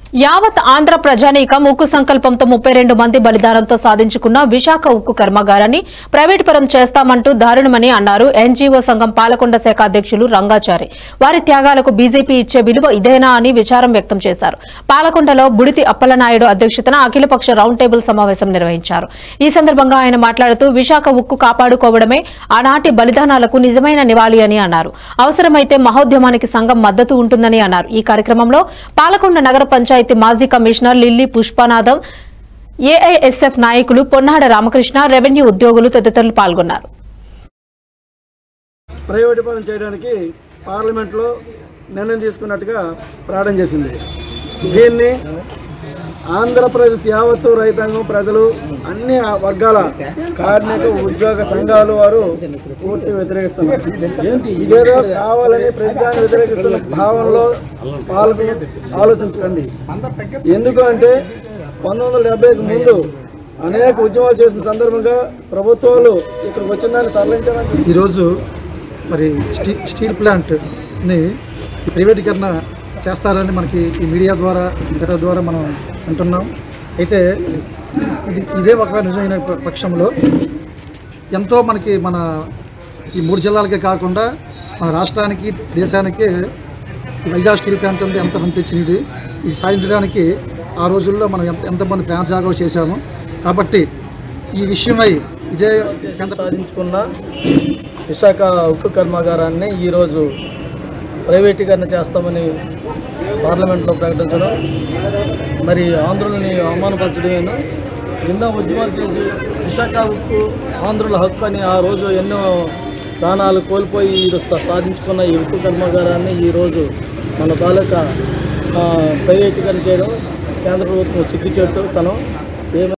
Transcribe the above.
యావత్ ఆంధ్ర ప్రజానీకం ఉక్కు సంకల్పంతో ముప్పై రెండు మంది బలిదానంతో సాధించుకున్న విశాఖ ఉక్కు కర్మాగారాన్ని ప్రైవేట్ పరం చేస్తామంటూ దారుణమని అన్నారు ఎన్జీఓ సంఘం పాలకొండ శాఖ అధ్యక్షులు రంగాచారి వారి త్యాగాలకు బీజేపీ ఇచ్చే విలువ ఇదేనా అని విచారం వ్యక్తం చేశారు పాలకొండలో బుడితి అప్పలనాయుడు అధ్యక్షతన అఖిలపక్ష రౌండ్ టేబుల్ సమావేశం నిర్వహించారు ఈ సందర్భంగా ఆయన మాట్లాడుతూ విశాఖ ఉక్కు కాపాడుకోవడమే ఆనాటి బలిదానాలకు నిజమైన నివాళి అని అన్నారు అవసరమైతే మహోద్యమానికి సంఘం మద్దతు ఉంటుందని అన్నారు ఈ కార్యక్రమంలో పాలకొండ నగర పంచాయతీ మాజీ కమిషనర్ లిల్లీ పుష్పనాథం ఏఐఎస్ఎఫ్ నాయకులు పొన్నాడ రామకృష్ణ రెవెన్యూ ఉద్యోగులు తదితరులు పాల్గొన్నారు ప్రైవేటీకరణ చేయడానికి పార్లమెంట్లో నిర్ణయం తీసుకున్నట్టుగా ప్రకటన చేసింది దీన్ని ఆంధ్రప్రదేశ్ యావత్తు రైతాంగం ప్రజలు అన్ని వర్గాల కార్మిక ఉద్యోగ సంఘాలు వారు పూర్తి వ్యతిరేకిస్తున్నారు ఇదేదో కావాలని ప్రతిదాన్ని వ్యతిరేకిస్తున్న భావనలో పాల్గొని ఆలోచించకండి ఎందుకు అంటే పంతొమ్మిది వందల డెబ్బైకి ముందు అనేక ఉద్యమాలు చేసిన సందర్భంగా ప్రభుత్వాలు ఇక్కడికి వచ్చిన దాన్ని తరలించడానికి ఈరోజు మరి స్టీ స్టీల్ ప్లాంట్ని ఈ ప్రైవేటీకరణ చేస్తారని మనకి ఈ మీడియా ద్వారా ఇతర ద్వారా మనం వింటున్నాం అయితే ఇది ఇదే ఒక నిజమైన ప- పక్షంలో ఎంతో మనకి మన ఈ మూడు జిల్లాలకే కాకుండా మన రాష్ట్రానికి దేశానికి ఈ వైజాగ్ స్టీల్ ప్లాంట్ అంటే ఎంత మంది తెచ్చినది ఇది సాధించడానికి ఆ రోజుల్లో మనం ఎంత ఎంతమంది ప్రాణత్యాగాలు చేశాము కాబట్టి ఈ విషయమై ఇదే కేంద్ర సాధించుకున్న విశాఖ ఉక్కు కర్మాగారాన్ని ఈరోజు ప్రైవేటీకరణ చేస్తామని పార్లమెంట్లో ప్రకటించడం మరి ఆంధ్రులని అవమానపరచడమేనా ఎన్నో ఉద్యమాలు చేసి విశాఖ ఉక్కు ఆంధ్రుల హక్కు అని ఆ రోజు ఎన్నో ప్రాణాలు కోల్పోయి ఈరోజు సాధించుకున్న ఈ ఉక్కు కర్మాగారాన్ని ఈరోజు మన తాలూకా ఆ, ప్రైవేటీకరణ చేయడం కేంద్ర ప్రభుత్వం సిగ్గుచేటు తను ఏమ